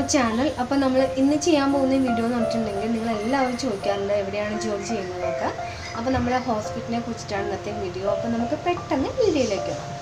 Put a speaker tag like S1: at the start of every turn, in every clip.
S1: Channel അപ്പോൾ നമ്മൾ ഇന്ന് ചെയ്യാൻ പോകുന്ന വീഡിയോ എന്ന് പറഞ്ഞിട്ടുണ്ടെങ്കിൽ നിങ്ങൾ എല്ലാവരും ചോദിക്കാറുണ്ട് എവിടെയാണ് ജോലി ചെയ്യുന്നതൊക്കെ അപ്പോൾ നമ്മുടെ ഹോസ്പിറ്റലിനെ കുറിച്ചിട്ടാണ് ഇന്നത്തെ വീഡിയോ അപ്പോൾ നമുക്ക് പെട്ടെന്ന് വീഡിയോയിലേക്ക് പോകാം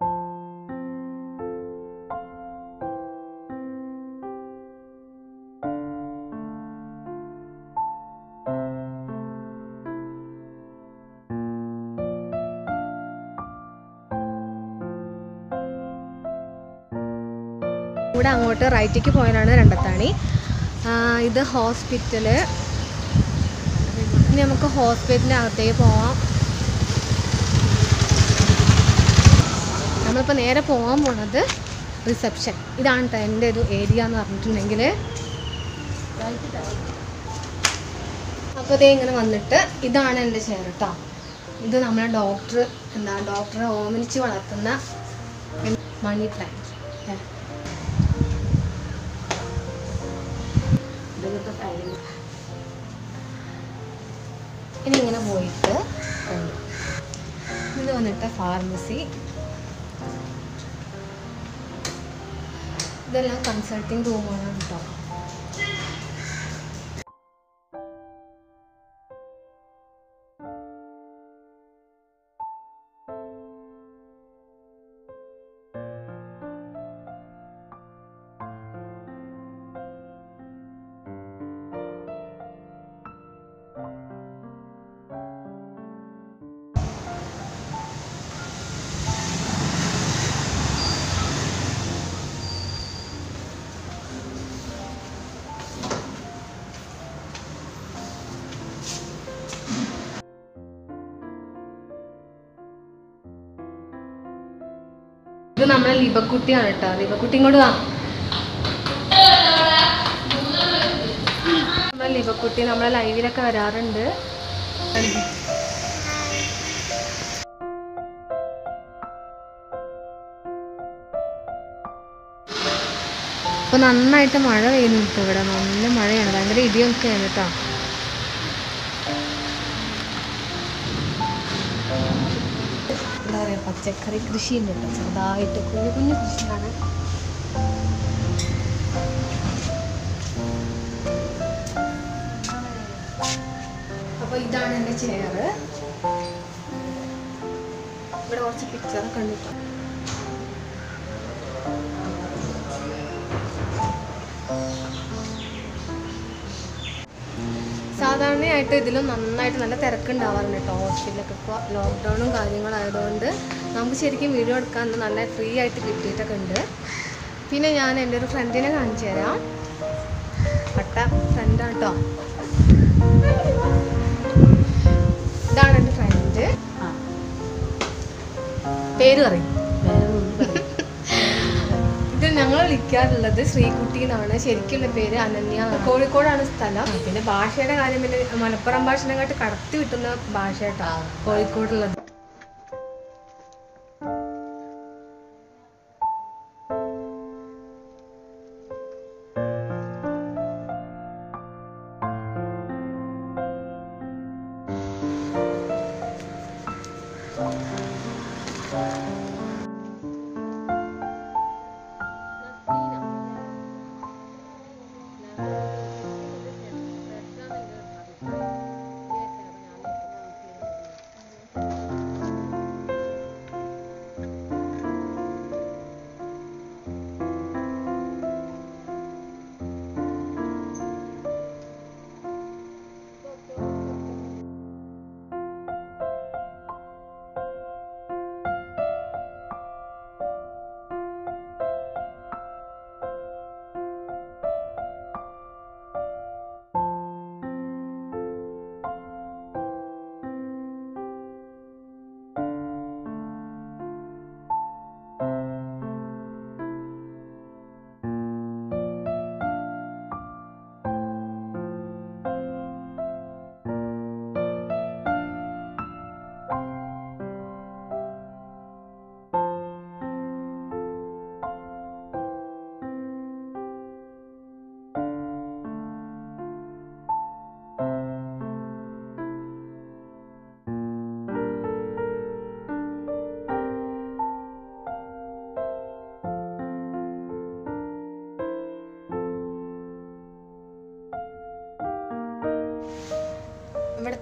S1: ഇവിടെ അങ്ങോട്ട് റൈറ്റിലേക്ക് പോയാലാണ് രണ്ടത്താണി ആ, ഇത് ഹോസ്പിറ്റല് ഇനി നമുക്ക് ഹോസ്പിറ്റലിൻ്റെ അകത്തേക്ക് പോവാം നമ്മളിപ്പോൾ നേരെ പോകാൻ പോണത് റിസപ്ഷൻ ഇതാണ് കേട്ടോ എൻ്റെ ഒരു ഏരിയ എന്ന് പറഞ്ഞിട്ടുണ്ടെങ്കിൽ അപ്പോൾ ഇതേ ഇങ്ങനെ വന്നിട്ട് ഇതാണ് എൻ്റെ ചെയർ കേട്ടോ ഇത് നമ്മളെ ഡോക്ടർ എന്താ ഡോക്ടറെ ഓമനിച്ച് വളർത്തുന്ന മണി പ്ലാന്റ് അല്ലേ ഇനി ഇങ്ങനെ പോയിട്ട് ഉണ്ട്. ഇത് വന്നിട്ട് ഫാർമസി ഇതെല്ലാം കൺസൾട്ടിങ് റൂമാണ് കേട്ടോ ഇത് നമ്മളെ ലിബക്കുട്ടിയാണ് കേട്ടോ ലിബക്കുട്ടി ഇങ്ങോട്ട് വാ നമ്മളെ ലിബക്കുട്ടി നമ്മളെ ലൈവിലൊക്കെ വരാറുണ്ട് ഇപ്പൊ നന്നായിട്ട് മഴ പെയ്യുന്നുണ്ട് ഇവിടെ നല്ല മഴയാണ് ഭയങ്കര ഇടിയൊക്കെയാണ് കേട്ടോ എന്താ പറയുക പച്ചക്കറി കൃഷി ഉണ്ട് കേട്ടോ ചെറുതായിട്ട് കുഞ്ഞു കുഞ്ഞു കൃഷിയാണ് അപ്പോൾ ഇതാണ് എൻ്റെ ചെയർ ഇവിടെ കുറച്ച് പിക്ചറൊക്കെ ഉണ്ട് കേട്ടോ സാധാരണയായിട്ട് ഇതിലും നന്നായിട്ട് നല്ല തിരക്കുണ്ടാവാറുണ്ട് കേട്ടോ ഹോസ്പിറ്റലൊക്കെ ഇപ്പോൾ ലോക്ക്ഡൗണും കാര്യങ്ങളായതുകൊണ്ട് നമുക്ക് ശരിക്കും വീഡിയോ എടുക്കാൻ നല്ല ഫ്രീ ആയിട്ട് കിട്ടിയിട്ടൊക്കെ ഉണ്ട് പിന്നെ ഞാൻ എൻ്റെ ഒരു ഫ്രണ്ടിനെ കാണിച്ചു തരാം പട്ട ഫ്രണ്ടാണ് കേട്ടോ ഇതാണ് എൻ്റെ ഫ്രണ്ട് പേര് പറയും ഇത് ഞങ്ങൾ വിളിക്കാറുള്ളത് ശ്രീകുട്ടി എന്നാണ് ശരിക്കുള്ള പേര് അനന്യ എന്നാണ്. കോഴിക്കോടാണ് സ്ഥലം പിന്നെ ഭാഷയുടെ കാര്യം പിന്നെ മലപ്പുറം ഭാഷനെക്കാട്ട് കടത്തി വിട്ടുന്ന ഭാഷ കേട്ടോ കോഴിക്കോടുള്ളത്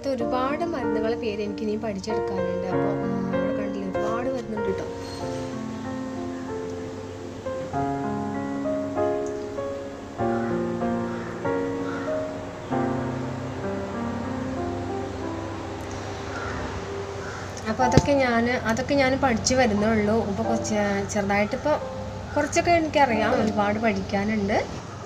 S1: അങ്ങനത്തെ ഒരുപാട് മരുന്നുകളെ പേര് എനിക്ക് ഇനിയും പഠിച്ചെടുക്കാനുണ്ട് അപ്പോൾ അവിടെ കണ്ടില്ല ഒരുപാട് വരുന്നുണ്ട് കേട്ടോ അപ്പോൾ അതൊക്കെ ഞാൻ അതൊക്കെ ഞാൻ പഠിച്ചു വരുന്നേ ഉള്ളൂ ഇപ്പോൾ കുറച്ച് ചെറുതായിട്ട് ഇപ്പോൾ കുറച്ചൊക്കെ എനിക്കറിയാം ഒരുപാട് പഠിക്കാനുണ്ട്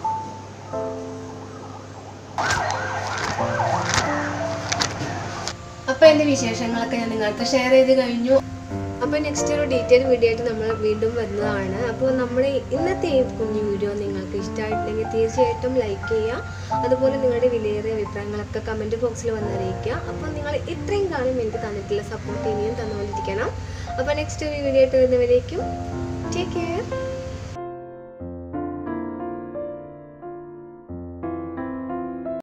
S1: അപ്പോൾ എൻ്റെ വിശേഷങ്ങളൊക്കെ ഞാൻ നിങ്ങൾക്ക് ഷെയർ ചെയ്ത് കഴിഞ്ഞു അപ്പോൾ നെക്സ്റ്റ് ഒരു ഡീറ്റെയിൽ വീഡിയോ ആയിട്ട് നമ്മൾ വീണ്ടും വരുന്നതാണ് അപ്പോൾ നമ്മുടെ ഇന്നത്തെ ഈ കുഞ്ഞു വീഡിയോ നിങ്ങൾക്ക് ഇഷ്ടമായിട്ടുണ്ടെങ്കിൽ തീർച്ചയായിട്ടും ലൈക്ക് ചെയ്യുക അതുപോലെ നിങ്ങളുടെ വിലയേറിയ അഭിപ്രായങ്ങളൊക്കെ കമൻറ്റ് ബോക്സിൽ വന്ന് അറിയിക്കുക അപ്പോൾ നിങ്ങൾ ഇത്രയും കാലം എനിക്ക് തന്നിട്ടുള്ള സപ്പോർട്ട് ഇനിയും തന്നുകൊണ്ടിരിക്കണം അപ്പോൾ നെക്സ്റ്റ് ഒരു വീഡിയോ ആയിട്ട് വരുന്നവരേക്കും ടേക്ക് കെയർ